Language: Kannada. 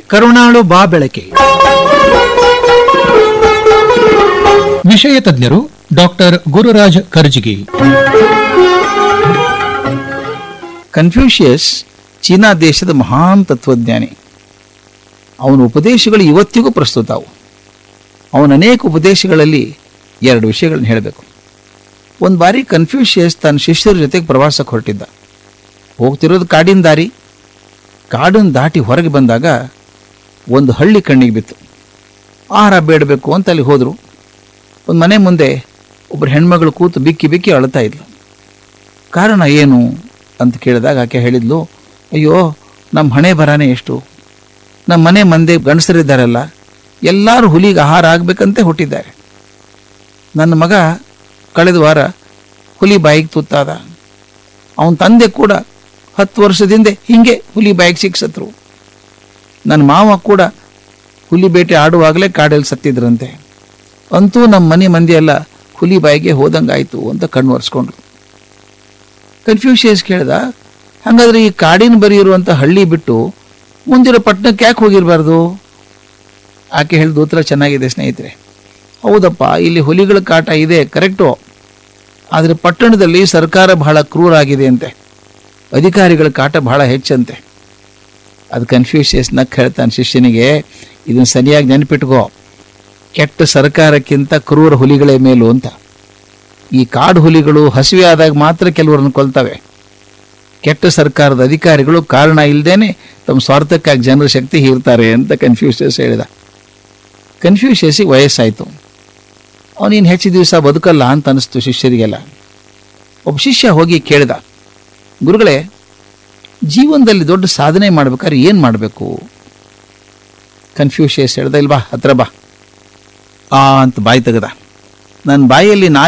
ಕರುಣಾಳು ಬಾ ಬೆಳಕೆ ವಿಷಯ ತಜ್ಞರು ಡಾಕ್ಟರ್ ಗುರುರಾಜ್ ಕರ್ಜಿಗಿ ಕನ್ಫ್ಯೂಷಿಯಸ್ ಚೀನಾ ದೇಶದ ಮಹಾನ್ ತತ್ವಜ್ಞಾನಿ ಅವನ ಉಪದೇಶಗಳು ಇವತ್ತಿಗೂ ಪ್ರಸ್ತುತ ಅವು ಅವನ ಅನೇಕ ಉಪದೇಶಗಳಲ್ಲಿ ಎರಡು ವಿಷಯಗಳನ್ನು ಹೇಳಬೇಕು ಒಂದು ಬಾರಿ ಕನ್ಫ್ಯೂಷಿಯಸ್ ತನ್ನ ಶಿಷ್ಯರ ಜೊತೆಗೆ ಪ್ರವಾಸಕ್ಕೆ ಹೊರಟಿದ್ದ ಹೋಗ್ತಿರೋದು ಕಾಡಿನ ದಾರಿ ಕಾಡನ್ನು ದಾಟಿ ಹೊರಗೆ ಬಂದಾಗ ಒಂದು ಹಳ್ಳಿ ಕಣ್ಣಿಗೆ ಬಿತ್ತು ಆಹಾರ ಬೇಡಬೇಕು ಅಂತ ಅಲ್ಲಿ ಹೋದರು ಒಂದು ಮನೆ ಮುಂದೆ ಒಬ್ಬರು ಹೆಣ್ಮಗಳು ಕೂತು ಬಿಕ್ಕಿ ಬಿಕ್ಕಿ ಅಳ್ತಾ ಇದ್ಲು ಕಾರಣ ಏನು ಅಂತ ಕೇಳಿದಾಗ ಆಕೆ ಹೇಳಿದ್ಲು ಅಯ್ಯೋ ನಮ್ಮ ಹಣೆ ಬರಾನೆ ಎಷ್ಟು ನಮ್ಮ ಮನೆ ಮಂದೆ ಗಂಡಸರಿದ್ದಾರಲ್ಲ ಎಲ್ಲರೂ ಹುಲಿಗೆ ಆಹಾರ ಆಗಬೇಕಂತೆ ಹುಟ್ಟಿದ್ದಾರೆ ನನ್ನ ಮಗ ಕಳೆದ ವಾರ ಹುಲಿ ಬಾಯಿಗೆ ತುತ್ತಾದ ಅವನ ತಂದೆ ಕೂಡ ಹತ್ತು ವರ್ಷದಿಂದ ಹಿಂಗೆ ಹುಲಿ ಬಾಯಿಗೆ ಸಿಕ್ಸತ್ರು ನನ್ನ ಮಾವ ಕೂಡ ಹುಲಿ ಬೇಟೆ ಆಡುವಾಗಲೇ ಕಾಡಲ್ಲಿ ಸತ್ತಿದ್ರಂತೆ ಅಂತೂ ನಮ್ಮ ಮನೆ ಮಂದಿ ಎಲ್ಲ ಹುಲಿ ಬಾಯಿಗೆ ಹೋದಂಗಾಯ್ತು ಅಂತ ಕಣ್ಣು ಒರೆಸ್ಕೊಂಡ್ರು ಕನ್ಫ್ಯೂಷಿಯಸ್ ಕೇಳ್ದ ಹಾಗಾದ್ರೆ ಈ ಕಾಡಿನ ಬರಿ ಇರುವಂಥ ಹಳ್ಳಿ ಬಿಟ್ಟು ಮುಂದಿರೋ ಪಟ್ಟಣಕ್ಕೆ ಯಾಕೆ ಹೋಗಿರಬಾರ್ದು ಆಕೆ ಹೇಳಿದ ಉತ್ತರ ಚೆನ್ನಾಗಿದೆ ಸ್ನೇಹಿತರೆ ಹೌದಪ್ಪ ಇಲ್ಲಿ ಹುಲಿಗಳ ಕಾಟ ಇದೆ ಕರೆಕ್ಟು ಆದರೆ ಪಟ್ಟಣದಲ್ಲಿ ಸರ್ಕಾರ ಬಹಳ ಕ್ರೂರ ಆಗಿದೆ ಅಂತೆ ಅಧಿಕಾರಿಗಳ ಕಾಟ ಬಹಳ ಹೆಚ್ಚಂತೆ ಅದು ಕನ್ಫ್ಯೂಷಿಯಸ್ ನಕ್ ಹೇಳ್ತಾನೆ ಶಿಷ್ಯನಿಗೆ ಇದನ್ನು ಸರಿಯಾಗಿ ನೆನಪಿಟ್ಕೋ ಕೆಟ್ಟ ಸರ್ಕಾರಕ್ಕಿಂತ ಕ್ರೂರ ಹುಲಿಗಳೇ ಮೇಲು ಅಂತ ಈ ಕಾಡು ಹುಲಿಗಳು ಹಸಿವೆ ಆದಾಗ ಮಾತ್ರ ಕೆಲವರನ್ನು ಕೊಲ್ತವೆ ಕೆಟ್ಟ ಸರ್ಕಾರದ ಅಧಿಕಾರಿಗಳು ಕಾರಣ ಇಲ್ಲದೇನೆ ತಮ್ಮ ಸ್ವಾರ್ಥಕ್ಕಾಗಿ ಜನರ ಶಕ್ತಿ ಹೀರ್ತಾರೆ ಅಂತ ಕನ್ಫ್ಯೂಷಿಯಸ್ ಹೇಳಿದ ಕನ್ಫ್ಯೂಷಿಯಸ್ಗೆ ವಯಸ್ಸಾಯಿತು ಅವನೇನು ಹೆಚ್ಚು ದಿವಸ ಬದುಕಲ್ಲ ಅಂತ ಅನಿಸ್ತು ಶಿಷ್ಯರಿಗೆಲ್ಲ ಒಬ್ಬ ಶಿಷ್ಯ ಹೋಗಿ ಕೇಳಿದ ಗುರುಗಳೇ ಜೀವನದಲ್ಲಿ ದೊಡ್ಡ ಸಾಧನೆ ಮಾಡ್ಬೇಕಾದ್ರೆ ಏನು ಮಾಡಬೇಕು ಕನ್ಫ್ಯೂಷಿಯಸ್ ಹೇಳ್ದ ಇಲ್ವಾ ಹತ್ರ ಬಾ ಆ ಅಂತ ಬಾಯಿ ತೆಗೆದ ನನ್ನ ಬಾಯಲ್ಲಿ ನಾ